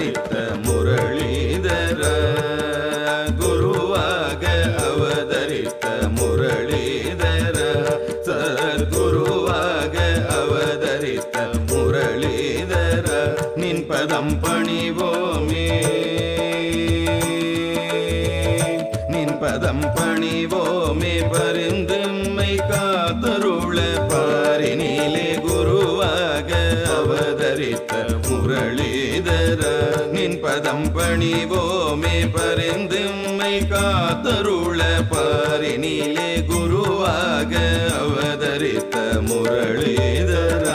அவதரித்த முரளிதர குருவாக அவதரித்த முரளிதர சத்குருவாக அவதரித்த முரளிதர நின் பதம் பணிவோமே நின் பதம் பணிவோமே பரிந்தும்மை காத்தருள பாரினிலே குருவாக அவதரித்த முரளிதர நின் பதம் பணிவோமே பரிந்தும்மை காத்தருள பாரினிலே குருவாக அவதரித்த முரளிதர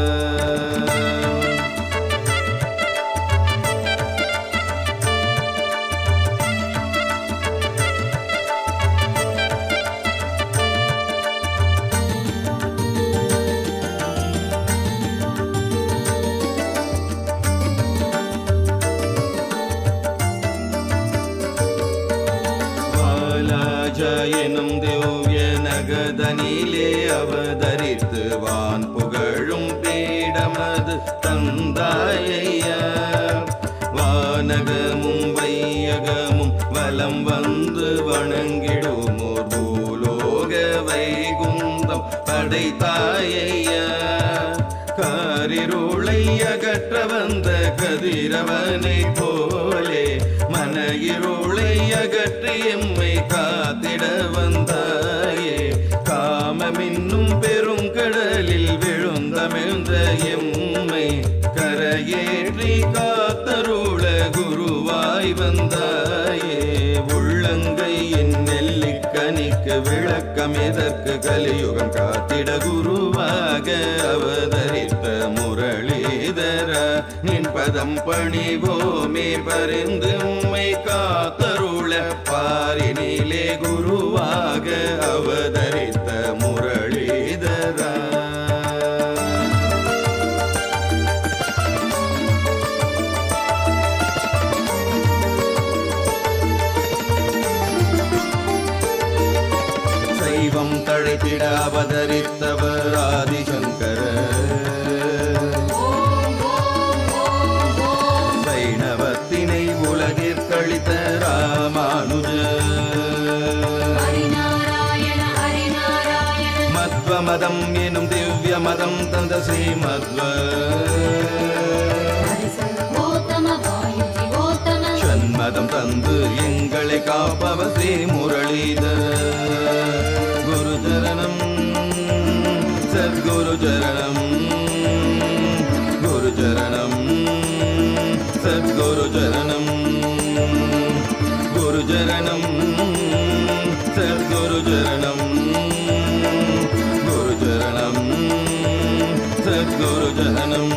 வாலாஜ எனும் திவ்ய நகதனிலே அவதரித்து வான் புகழும் பீடமது தந்தாயையா வானகமும் வையகமும் வலம் வந்து வணங்கிடுமோர் பூலோக வைகுந்தம் படைத்தாயையா காரிருளை அகற்ற வந்த கதிரவனை போலே மன இருளை அகற்றி எம்மை காத்திட வந்தாயே காமமின்னும் பெருங்கடலில் விழுந்தமிழ்ந்த எம்மை கரையேற்றி காத்தருள குருவாய் வந்தாயே உள்ளங்கையின் நெல்லிக்கனிக்கு விளக்கம் எதற்கு கலியுகம் காத்திட குருவாக அவதரித்த முரளிதர நின் பதம் பணிவோமே பரிந்து உம்மை காத்தருள பாரினிலே குருவாக அவதரித்த முரளிதரா சைவம் தழைத்திட அவதரித்தவர் ஆதிசங்கர வைணவத்தினை உலகிற்கழித்த ராமானுஜ ஹரிநாராயண ஹரிநாராயண மத்வ மதம் எனும் திவ்ய மதம் தந்த ஸ்ரீமத்வ கோத்தம வாயுஜி கோத்தம சண்மதம் தந்து எங்களை காப்பவ ஸ்ரீ முரளிதர குரு சரணம் சத்குரு சரணம் குரு சரணம் சத்குரு சரணம் குரு சரணம் சத்குரு சரணம் குரு சரணம் சத்குரு சரணம்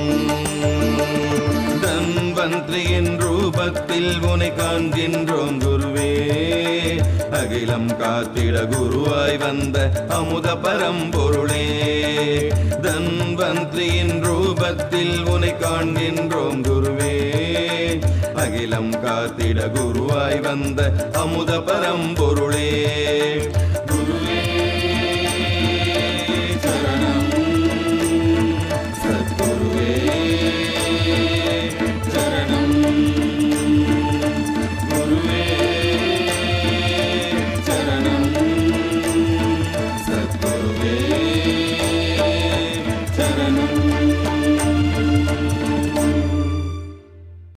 தன்வந்திரியின் ரூபத்தில் உனை காண்கின்றோம் குருவே அகிலம் காத்திட குருவாய் வந்த அமுத பரம்பொருளே தன்வந்திரியின் ரூபத்தில் உனை காண்கின்றோம் குருவே அகிலம் காத்திட குருவாய் வந்த அமுத பரம்பொருளே